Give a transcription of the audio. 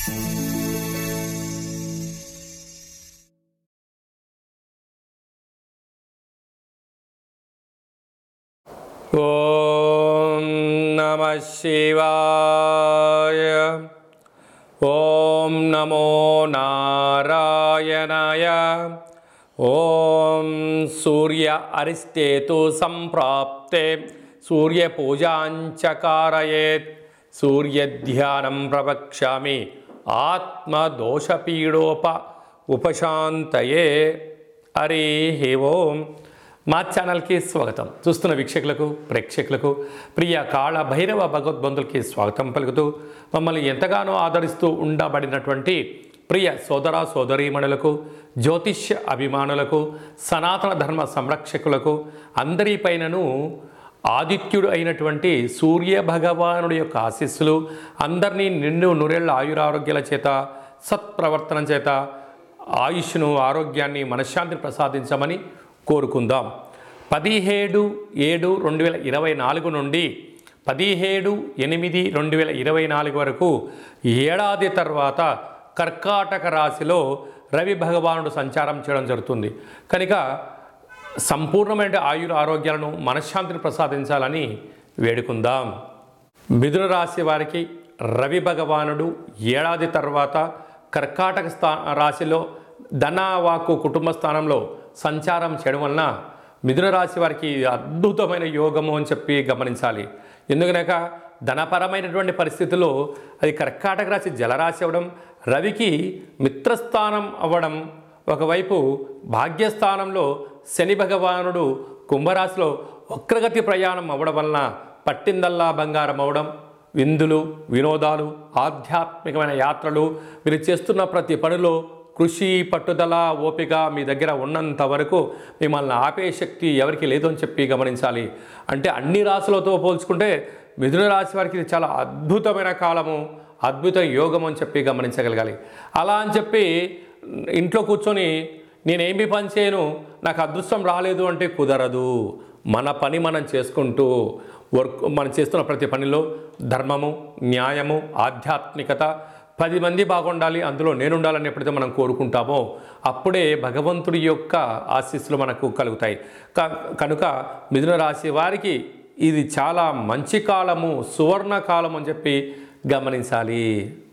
ఓం నమ శివాయ ఓం నమో నారాయణాయ ఓం సూర్య అరిష్టేతు సంప్రాప్తే సూర్యపూజాంచకారయేత్ సూర్యధ్యానం ప్రవక్ష్యామి ఆత్మదోషపీడోప ఉపశాంతయే హరి ఓం మా ఛానల్కి స్వాగతం చూస్తున్న వీక్షకులకు ప్రేక్షకులకు ప్రియ కాళ భైరవ భగవద్బంధులకి స్వాగతం పలుకుతూ మమ్మల్ని ఎంతగానో ఆదరిస్తూ ఉండబడినటువంటి ప్రియ సోదర సోదరీమణులకు జ్యోతిష్య అభిమానులకు సనాతన ధర్మ సంరక్షకులకు అందరిపైనను ఆదిత్యుడు అయినటువంటి సూర్య భగవానుడి యొక్క ఆశీస్సులు అందరినీ నిండు నూరేళ్ల ఆయురారోగ్యాల చేత సత్ప్రవర్తన చేత ఆయుష్ను ఆరోగ్యాన్ని మనశ్శాంతిని ప్రసాదించమని కోరుకుందాం పదిహేడు ఏడు రెండు వేల ఇరవై నాలుగు నుండి పదిహేడు ఎనిమిది రెండు వేల ఇరవై నాలుగు వరకు ఏడాది తర్వాత కర్కాటక రాశిలో రవి భగవానుడు సంచారం చేయడం జరుగుతుంది కనుక సంపూర్ణమైన ఆయుర ఆరోగ్యాలను మనశ్శాంతిని ప్రసాదించాలని వేడుకుందాం మిథున రాశి వారికి రవి భగవానుడు ఏడాది తర్వాత కర్కాటక స్థా రాశిలో ధనవాకు కుటుంబ స్థానంలో సంచారం చేయడం వలన మిథున రాశి వారికి అద్భుతమైన యోగము అని చెప్పి గమనించాలి ఎందుకనక ధనపరమైనటువంటి పరిస్థితుల్లో అది కర్కాటక రాశి జలరాశి అవ్వడం రవికి మిత్రస్థానం అవ్వడం ఒకవైపు భాగ్యస్థానంలో శని భగవానుడు కుంభరాశిలో వక్రగతి ప్రయాణం అవ్వడం వలన పట్టిందల్లా బంగారం అవడం విందులు వినోదాలు ఆధ్యాత్మికమైన యాత్రలు మీరు చేస్తున్న ప్రతి పనిలో కృషి పట్టుదల ఓపిక మీ దగ్గర ఉన్నంత వరకు మిమ్మల్ని ఆపే శక్తి ఎవరికి లేదు అని చెప్పి గమనించాలి అంటే అన్ని రాశులతో పోల్చుకుంటే మిథున రాశి వారికి ఇది చాలా అద్భుతమైన కాలము అద్భుత యోగం అని చెప్పి గమనించగలగాలి అలా అని చెప్పి ఇంట్లో కూర్చొని నేనేమి పని చేయను నాకు అదృష్టం రాలేదు అంటే కుదరదు మన పని మనం చేసుకుంటూ వర్క్ మనం చేస్తున్న ప్రతి పనిలో ధర్మము న్యాయము ఆధ్యాత్మికత పది మంది బాగుండాలి అందులో నేనుండాలని ఎప్పుడైతే మనం కోరుకుంటామో అప్పుడే భగవంతుడి యొక్క ఆశీస్సులు మనకు కలుగుతాయి క- కనుక మిథున రాశి వారికి ఇది చాలా మంచి కాలము సువర్ణ కాలం అని చెప్పి గమనించాలి